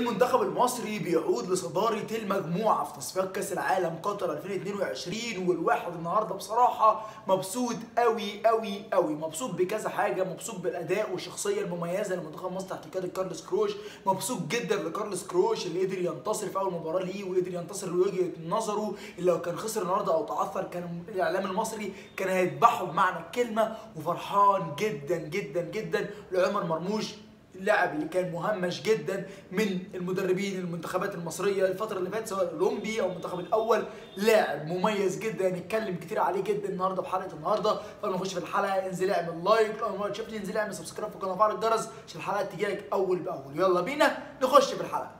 المنتخب المصري بيعود لصدارة المجموعة في تصفيات كأس العالم قطر 2022 والواحد النهارده بصراحة مبسوط قوي قوي قوي مبسوط بكذا حاجة مبسوط بالأداء والشخصية المميزة لمنتخب مصر تحت قيادة كارلوس كروش مبسوط جدا لكارلوس كروش اللي قدر ينتصر في أول مباراة ليه وقدر ينتصر لوجهة نظره اللي لو كان خسر النهارده أو تعثر كان الإعلام المصري كان هيذبحه بمعنى الكلمة وفرحان جدا جدا جدا لعمر مرموش اللاعب اللي كان مهمش جدا من المدربين المنتخبات المصريه الفتره اللي فاتت سواء الاولمبي او المنتخب الاول لاعب مميز جدا نتكلم كتير عليه جدا النهارده في حلقه النهارده قبل ما نخش في الحلقه انزل اعمل لايك لو ما تشوفني انزل اعمل سبسكرايب في القناه وفعل الجرس عشان الحلقات تجيلك اول باول يلا بينا نخش في الحلقه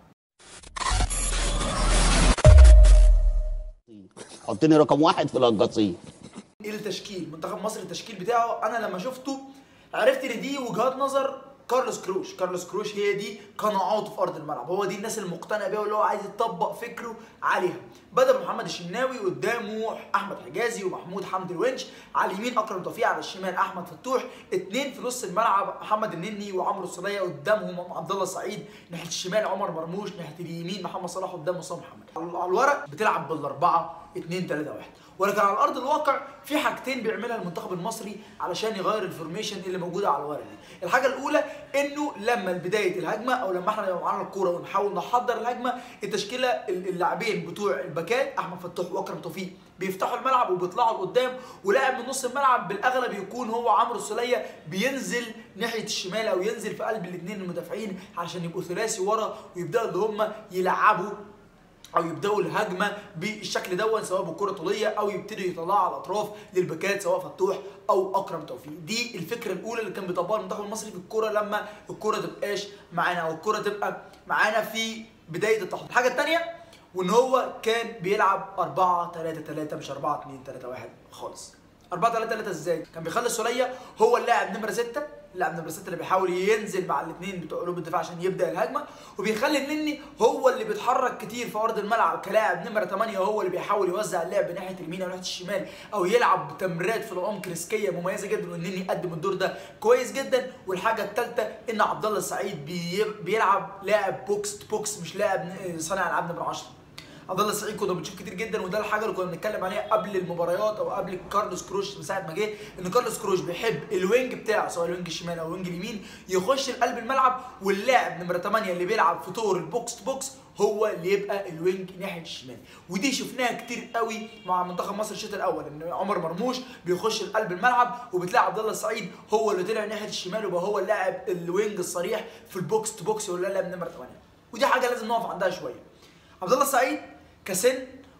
حطني رقم واحد في القصيم التشكيل منتخب مصر التشكيل بتاعه انا لما شفته عرفت ان دي وجهات نظر كارلوس كروش كارلوس كروش هي دي قناعاته في ارض الملعب هو دي الناس المقتنع بيها واللي هو عايز يطبق فكره عليها بدا بمحمد الشناوي قدامه احمد حجازي ومحمود حمدي الونش على اليمين اكرم توفيق على الشمال احمد فتوح اثنين في نص الملعب محمد النني وعمرو السوليه قدامهم عبد الله السعيد ناحيه الشمال عمر مرموش ناحيه اليمين محمد صلاح قدام مصطفى محمد على الورق بتلعب بالاربعه 2 3 1 ولكن على ارض الواقع في حاجتين بيعملها المنتخب المصري علشان يغير الفورميشن اللي موجوده على الورق دي الحاجه الاولى انه لما بدايه الهجمه او لما احنا يبقى معانا الكوره ونحاول نحضر الهجمه التشكيله اللاعبين بتوع الباكات احمد فتوح واكرم توفيق بيفتحوا الملعب وبيطلعوا لقدام ولاعب من نص الملعب بالاغلب يكون هو عمرو السوليه بينزل ناحيه الشمال او ينزل في قلب الاثنين المدافعين علشان يبقوا ثلاثي ورا ويبداوا اللي هم يلعبوا او يبداوا الهجمه بالشكل دوت سواء بالكره طوليه او يبتدوا يطلعوا على الاطراف للباكات سواء فتوح او اكرم توفيق دي الفكره الاولى اللي كان بيطبقها المنتخب المصري في الكوره لما الكوره تبقاش معانا او الكوره تبقى معانا في بدايه التحضير الحاجه الثانيه وان هو كان بيلعب 4 3 3 مش 4 2 3 1 خالص 4 3 3 ازاي كان بيخلي السوليه هو اللاعب نمره 6 اللاعب نمره 6 اللي بيحاول ينزل مع الاثنين بتوع قلوب الدفاع عشان يبدا الهجمه وبيخلي النني هو اللي بيتحرك كتير في ارض الملعب كلاعب نمره 8 هو اللي بيحاول يوزع اللعب ناحيه اليمين او ناحيه الشمال او يلعب تمريرات في العمق ريسكيه مميزه جدا والنني قدم الدور ده كويس جدا والحاجه الثالثه ان عبد الله السعيد بي... بيلعب لاعب بوكس تو بوكس مش لاعب صانع العاب نمره 10 عبد الله السعيد كنا بنشوف كتير جدا وده الحاجه اللي كنا بنتكلم عليها قبل المباريات او قبل كارلوس كروش من ساعه ما جه ان كارلوس كروش بيحب الوينج بتاعه سواء الوينج الشمال او الوينج اليمين يخش لقلب الملعب واللاعب نمره 8 اللي بيلعب في طور البوكس تو بوكس هو اللي يبقى الوينج ناحيه الشمال ودي شفناها كتير قوي مع منتخب مصر الشوط الاول ان عمر مرموش بيخش لقلب الملعب وبتلاقي عبد الله السعيد هو اللي طلع ناحيه الشمال وبقى هو اللاعب الوينج الصريح في البوكس تو بوكس ولا اللاعب نمره 8 ودي حاجه لازم نقف عندها شويه عبد الله السعيد كسن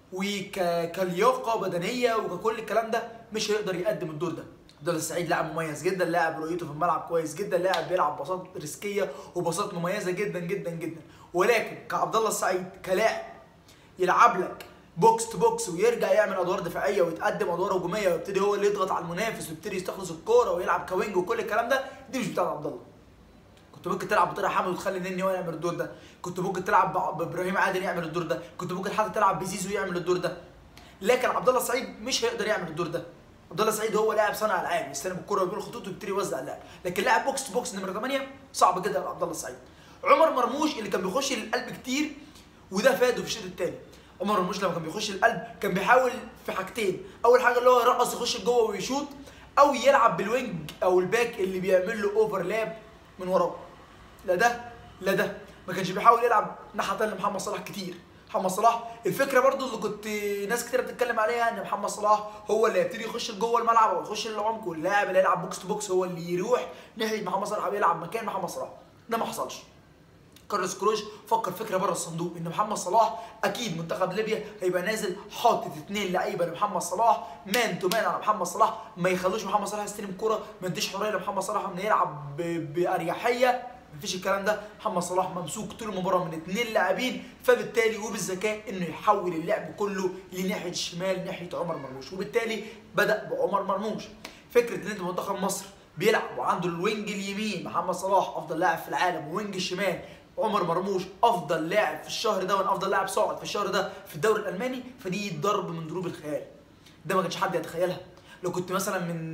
وكلياقه بدنيه وككل الكلام ده مش هيقدر يقدم الدور ده عبد الله السعيد لاعب مميز جدا لاعب رؤيته في الملعب كويس جدا لاعب بيلعب باصات ريسكيه وباصات مميزه جدا جدا جدا ولكن كعبد الله السعيد كلاعب يلعب لك بوكس تو بوكس ويرجع يعمل ادوار دفاعيه ويتقدم ادوار هجوميه ويبتدي هو اللي يضغط على المنافس ويبتدي يستخلص الكوره ويلعب كوينج وكل الكلام ده دي مش بتاعت عبد الله كنت ممكن تلعب بطارق حامد وتخلي النني هو يعمل الدور ده كنت ممكن تلعب بابراهيم عادل يعمل الدور ده كنت ممكن حتى تلعب بزيزو يعمل الدور ده لكن عبد الله السعيد مش هيقدر يعمل الدور ده عبد الله السعيد هو لاعب صانع العاب يستلم الكره ويقول الخطوط ويبتدي يوزع اللعب لكن لاعب بوكس تو بوكس نمره 8 صعب جدا عبد الله السعيد عمر مرموش اللي كان بيخش للقلب كتير وده فاده في الشوط الثاني عمر مرموش لما كان بيخش القلب كان بيحاول في حاجتين اول حاجه اللي هو يرقص يخش جوه ويشوط او يلعب بالوينج او الباك اللي بيعمل له اوفرلاب من وراه لا ده لا ده ما كانش بيحاول يلعب ناحيه ثانيه لمحمد صلاح كتير محمد صلاح الفكره برضو اللي كنت ناس كتير بتتكلم عليها ان محمد صلاح هو اللي هيبتدي يخش جوه الملعب او يخش للعمق واللاعب اللي هيلعب بوكس تو بوكس هو اللي يروح ناحيه محمد صلاح او يلعب مكان محمد صلاح ده ما حصلش كارلوس كروش فكر فكره بره الصندوق ان محمد صلاح اكيد منتخب ليبيا هيبقى نازل حاطط اثنين لعيبه لمحمد صلاح مان تو مان على محمد صلاح ما يخلوش محمد صلاح يستلم كوره ما يديش حريه لمحمد صلاح انه يلعب باريحيه مفيش الكلام ده محمد صلاح ممسوك طول المباراه من اثنين لاعبين فبالتالي وبالذكاء انه يحول اللعب كله لناحيه الشمال ناحيه عمر مرموش وبالتالي بدا بعمر مرموش فكره ان انت منتخب مصر بيلعب وعنده الوينج اليمين محمد صلاح افضل لاعب في العالم ووينج الشمال عمر مرموش افضل لاعب في الشهر ده وافضل لاعب صاعد في الشهر ده في الدوري الالماني فدي ضرب من ضروب الخيال ده ما كانش حد يتخيلها لو كنت مثلا من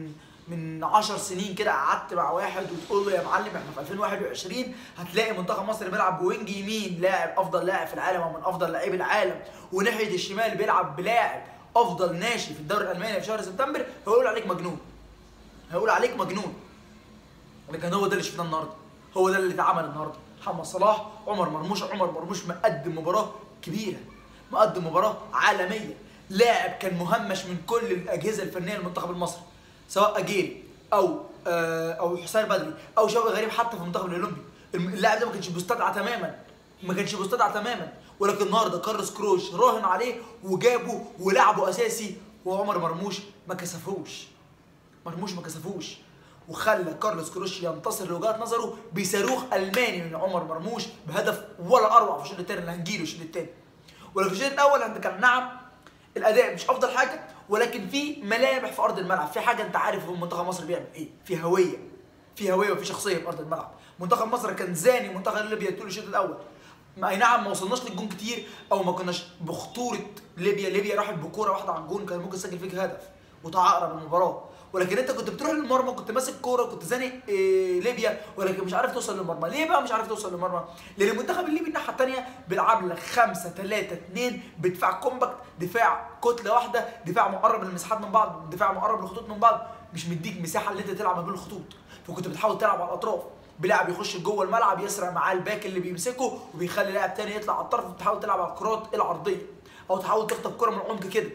من 10 سنين كده قعدت مع واحد وتقول له يا معلم احنا في 2021 هتلاقي منتخب مصر بيلعب بوينج يمين لاعب افضل لاعب في العالم او من افضل لاعبي العالم وناحيه الشمال بيلعب بلاعب افضل ناشي في الدوري الالماني في شهر سبتمبر هيقول عليك مجنون هيقول عليك مجنون لكن هو ده اللي شفناه النهارده هو ده اللي اتعمل النهارده محمد صلاح عمر مرموش عمر مرموش مقدم مباراه كبيره مقدم مباراه عالميه لاعب كان مهمش من كل الاجهزه الفنيه للمنتخب المصري سواء اجيري او آه او حسين بدري او شوقي غريب حتى في المنتخب الاولمبي اللاعب ده ما كانش بيستدعى تماما ما كانش بيستدعى تماما ولكن النهارده كارلوس كروش راهن عليه وجابه ولعبه اساسي وعمر مرموش ما كسفوش مرموش ما كسفوش وخلى كارلوس كروش ينتصر لوجهه نظره بصاروخ الماني من عمر مرموش بهدف ولا اروع في الشوط الثاني اللي هنجيله الشوط الثاني ولكن في الشوط الاول انت كان نعم الاداء مش افضل حاجه ولكن في ملامح في ارض الملعب في حاجه انت عارف منتخب مصر بيعمل ايه في هويه في هويه وفي شخصيه في ارض الملعب منتخب مصر كان زاني منتخب ليبيا طول الشوط الاول ما اي نعم ما وصلناش للجون كتير او ما كناش بخطوره ليبيا ليبيا راحت بكوره واحده على الجون كان ممكن تسجل فيك هدف وتعقرب المباراه ولكن انت كنت بتروح للمرمى كنت ماسك كوره كنت زانق إيه ليبيا ولكن مش عارف توصل للمرمى ليه بقى مش عارف توصل للمرمى لان المنتخب الليبي الناحيه الثانيه بيلعب لك 5 3 2 بدفاع كومباكت دفاع كتله واحده دفاع مقرب المساحات من بعض دفاع مقرب الخطوط من بعض مش مديك مساحه اللي انت تلعب ما بين الخطوط فكنت بتحاول تلعب على الاطراف بلاعب يخش جوه الملعب يسرع معاه الباك اللي بيمسكه وبيخلي لاعب تاني يطلع على الطرف وتحاول تلعب على الكرات العرضيه او تحاول تخطف كره من العمق كده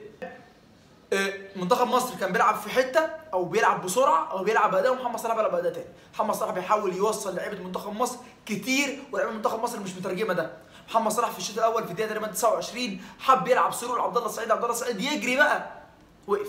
منتخب مصر كان بيلعب في حته او بيلعب بسرعه او بيلعب باداء ومحمد صلاح بيلعب باداء تاني محمد صلاح بيحاول يوصل لعيبه منتخب مصر كتير ولاعيبه منتخب مصر مش مترجمه ده محمد صلاح في الشوط الاول في الدقيقه تقريبا 29 حب يلعب سرور عبد الله السعيد عبد الله السعيد يجري بقى وقف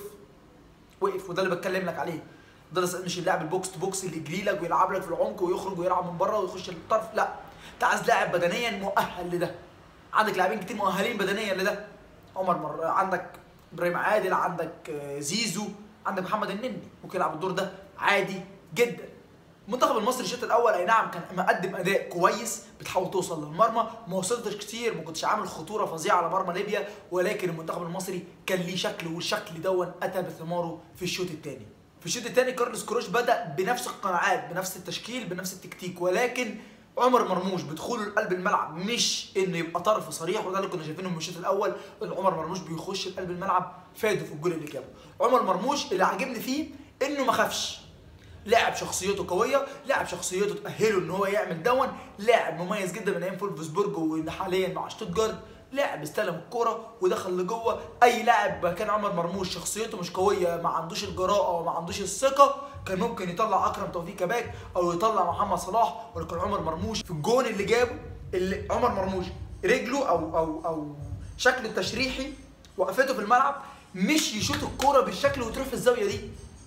وقف وده اللي بتكلم لك عليه عبد الله السعيد مش اللاعب البوكس تو بوكس اللي يجري لك ويلعب لك في العمق ويخرج ويلعب من بره ويخش الطرف لا انت عايز لاعب بدنيا مؤهل لده عندك لاعبين كتير مؤهلين بدنيا لده عمر مر... عندك ابراهيم عادل عندك زيزو عندك محمد النني ممكن يلعب الدور ده عادي جدا المنتخب المصري الشوط الاول اي نعم كان مقدم اداء كويس بتحاول توصل للمرمى ما وصلتش كتير ما كنتش عامل خطوره فظيعه على مرمى ليبيا ولكن المنتخب المصري كان ليه شكل والشكل دون اتى بثماره في الشوط الثاني في الشوط الثاني كارلوس كروش بدا بنفس القناعات بنفس التشكيل بنفس التكتيك ولكن عمر مرموش بدخوله لقلب الملعب مش انه يبقى طرف صريح وده اللي كنا شايفينه من الشوط الاول ان عمر مرموش بيخش لقلب الملعب فاده في الجول اللي جابه عمر مرموش اللي عاجبني فيه انه ما خافش لاعب شخصيته قويه لاعب شخصيته تاهله ان هو يعمل دون لاعب مميز جدا من ايام فولفسبورج وحاليا مع شتوتجارت لاعب استلم الكوره ودخل لجوه اي لاعب كان عمر مرموش شخصيته مش قويه ما عندوش الجراءه وما عندوش الثقه كان ممكن يطلع اكرم توفيق كباك او يطلع محمد صلاح ولكن عمر مرموش في الجون اللي جابه اللي عمر مرموش رجله او او او شكله التشريحي وقفته في الملعب مش يشوط الكوره بالشكل وتروح في الزاويه دي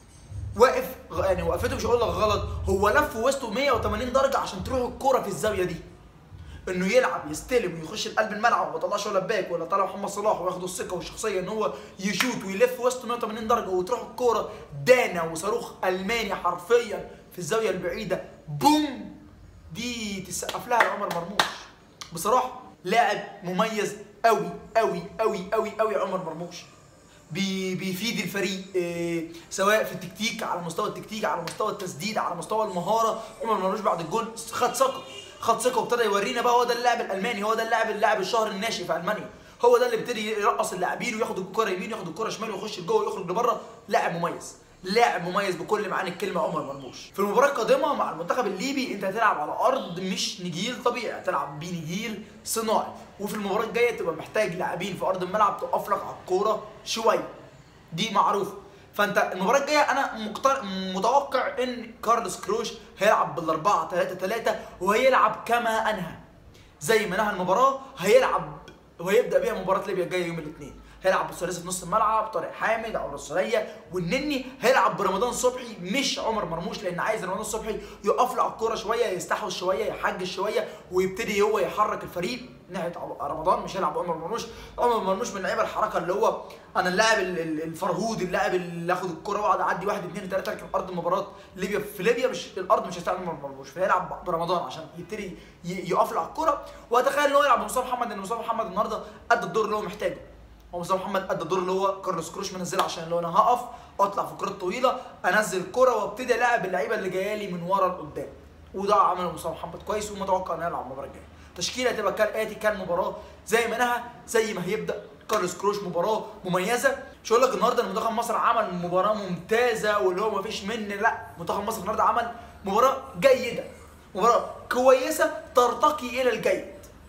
واقف يعني وقفته مش هقول لك غلط هو لف وسطه 180 درجه عشان تروح الكوره في الزاويه دي انه يلعب يستلم ويخش لقلب الملعب وما طلعش ولا باك ولا طلع محمد صلاح وياخد الثقه والشخصيه ان هو يشوط ويلف وسط 180 درجه وتروح الكوره دانا وصاروخ الماني حرفيا في الزاويه البعيده بوم دي تسقف لها لعمر مرموش بصراحه لاعب مميز قوي قوي قوي قوي قوي عمر مرموش بي بيفيد الفريق إيه سواء في التكتيك على مستوى التكتيك على مستوى التسديد على مستوى المهاره عمر مرموش بعد الجول خد ثقه خد ثقه وابتدى يورينا بقى هو ده اللاعب الالماني هو ده اللاعب اللاعب الشهر الناشئ في المانيا هو ده اللي ابتدي يرقص اللاعبين وياخد الكره يمين ياخد الكره شمال ويخش لجوه ويخرج لبره لاعب مميز لاعب مميز بكل معاني الكلمه عمر مرموش في المباراه القادمه مع المنتخب الليبي انت هتلعب على ارض مش نجيل طبيعي هتلعب بنجيل صناعي وفي المباراه الجايه تبقى محتاج لاعبين في ارض الملعب تقف لك على الكوره شويه دي معروفه فانت المباراه الجايه انا مقتر... متوقع ان كارلوس كروش هيلعب بالاربعه 3 3 وهيلعب كما انهى زي ما نهى المباراه هيلعب وهيبدا بيها مباراه ليبيا الجايه يوم الاثنين هيلعب بالثلاثي في نص الملعب طارق حامد عمرو السوليه والنني هيلعب برمضان صبحي مش عمر مرموش لان عايز رمضان صبحي يقف له على الكوره شويه يستحوذ شويه يحجز شويه ويبتدي هو يحرك الفريق ناحيه رمضان مش هيلعب عمر مرموش عمر مرموش من لعيبه الحركه اللي هو انا اللاعب الفرهود اللاعب اللي اخد الكوره واقعد اعدي واحد اثنين ثلاثه لكن ارض المباراه ليبيا في ليبيا مش الارض مش هيستعمل عمر مرموش فهيلعب برمضان عشان يبتدي يقف له على الكوره واتخيل ان هو يلعب بمصطفى محمد ان مصطفى محمد النهارده ادى الدور اللي هو محتاجه هو مصطفى محمد ادى الدور اللي هو كارلوس كروش منزله عشان لو انا هقف اطلع في كرات طويله انزل الكره وابتدي العب اللعيبه اللي جايه لي من ورا لقدام وده عمله مصطفى محمد كويس ومتوقع انه يلعب المباراه الجايه تشكيله هتبقى كالاتي كان مباراه زي ما انها زي ما هيبدا كارلوس كروش مباراه مميزه مش هقول لك النهارده ان منتخب مصر عمل مباراه ممتازه واللي هو مفيش من لا منتخب مصر النهارده عمل مباراه جيده مباراه كويسه ترتقي الى الجيد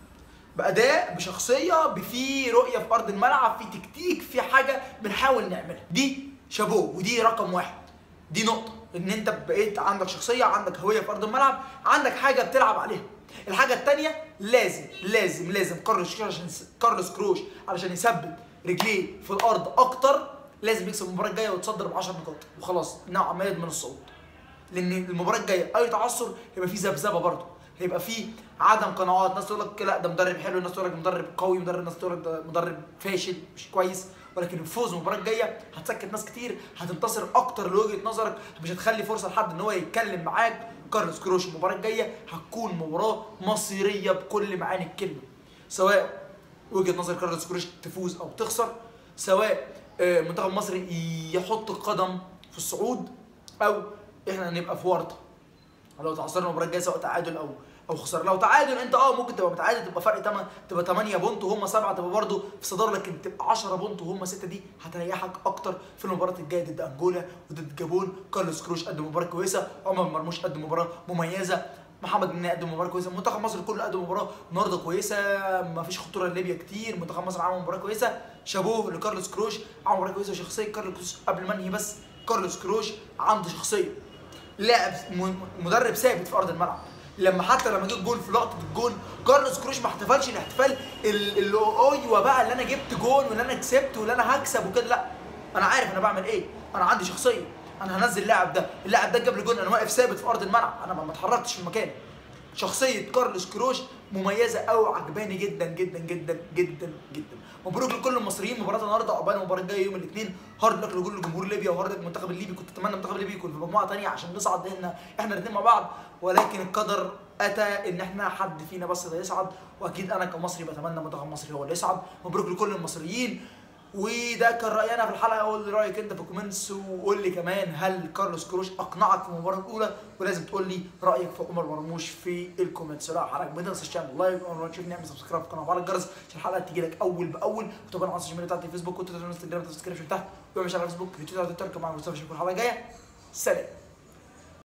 باداء بشخصيه بفي رؤيه في ارض الملعب في تكتيك في حاجه بنحاول نعملها دي شابوه ودي رقم واحد دي نقطه ان انت بقيت عندك شخصيه عندك هويه في ارض الملعب عندك حاجه بتلعب عليها الحاجه الثانيه لازم لازم لازم كارلوس كروش عشان كارلوس كروش علشان يثبت رجليه في الارض اكتر لازم يكسب المباراه الجايه ويتصدر ب 10 نقاط وخلاص نوعا ما يضمن الصعود لان المباراه الجايه اي تعثر هيبقى فيه ذبذبه برضه هيبقى فيه عدم قناعات ناس تقول لك لا ده مدرب حلو ناس تقول لك مدرب قوي مدرب ناس تقول لك ده مدرب فاشل مش كويس ولكن الفوز المباراه الجايه هتسكت ناس كتير هتنتصر اكتر لوجهه نظرك مش هتخلي فرصه لحد ان هو يتكلم معاك كارلوس كروش المباراه الجايه هتكون مباراه مصيريه بكل معاني الكلمه سواء وجهه نظر كارلوس كروش تفوز او تخسر سواء آه، منتخب مصر يحط قدم في الصعود او احنا نبقى في ورطه لو تعثرنا المباراه الجايه سواء تعادل او او خساره لو تعادل انت اه ممكن تبقى متعادل تبقى فرق 8 تبقى 8 بونت وهم 7 تبقى برضه في صداره لكن تبقى 10 بونت وهم 6 دي هتريحك اكتر في المباراه الجايه ضد انجولا وضد جابون كارلوس كروش قدم مباراه كويسه عمر مرموش قدم مباراه مميزه محمد بن قدم مباراه كويسه منتخب مصر كله قدم مباراه النهارده كويسه ما فيش خطوره لليبيا كتير منتخب مصر عمل مباراه كويسه شابوه لكارلوس كروش عمل مباراه كويسه وشخصيه كارلوس كروش قبل ما انهي بس كارلوس كروش عنده شخصيه لاعب م- مدرب ثابت في ارض الملعب لما حتى لما جه الجون في لقطه الجون كارلوس كروش ما احتفلش الاحتفال ال- اللي هو ايوه بقى اللي انا جبت جون واللي انا كسبت واللي انا هكسب وكده لا انا عارف انا بعمل ايه انا عندي شخصيه انا هنزل اللاعب ده اللاعب ده جاب لي جون انا واقف ثابت في ارض الملعب انا ما ما اتحركتش في مكاني شخصيه كارلوس كروش مميزه قوي عجباني جدا جدا جدا جدا جدا مبروك لكل المصريين مباراه النهارده عقبال المباراه الجايه يوم الاثنين هارد لك لكل جمهور ليبيا وهارد لك المنتخب الليبي كنت اتمنى المنتخب الليبي يكون في مجموعه ثانيه عشان نصعد احنا احنا الاثنين مع بعض ولكن القدر اتى ان احنا حد فينا بس اللي يصعد واكيد انا كمصري بتمنى منتخب مصري هو اللي يصعد مبروك لكل المصريين وده كان راينا في الحلقه قول لي رايك انت في الكومنتس وقول لي كمان هل كارلوس كروش اقنعك في المباراه الاولى ولازم تقول لي رايك في عمر مرموش في الكومنتس لا حضرتك ما تنساش تعمل لايك اول ما تشوفني اعمل سبسكرايب في القناه وفعل الجرس عشان الحلقه تيجي لك اول باول وطبعا على السوشيال ميديا بتاعتي فيسبوك وتويتر وانستجرام تسكريبشن تحت ومش على فيسبوك يوتيوب تيك توك مع مصطفى شكرا الحلقه الجايه سلام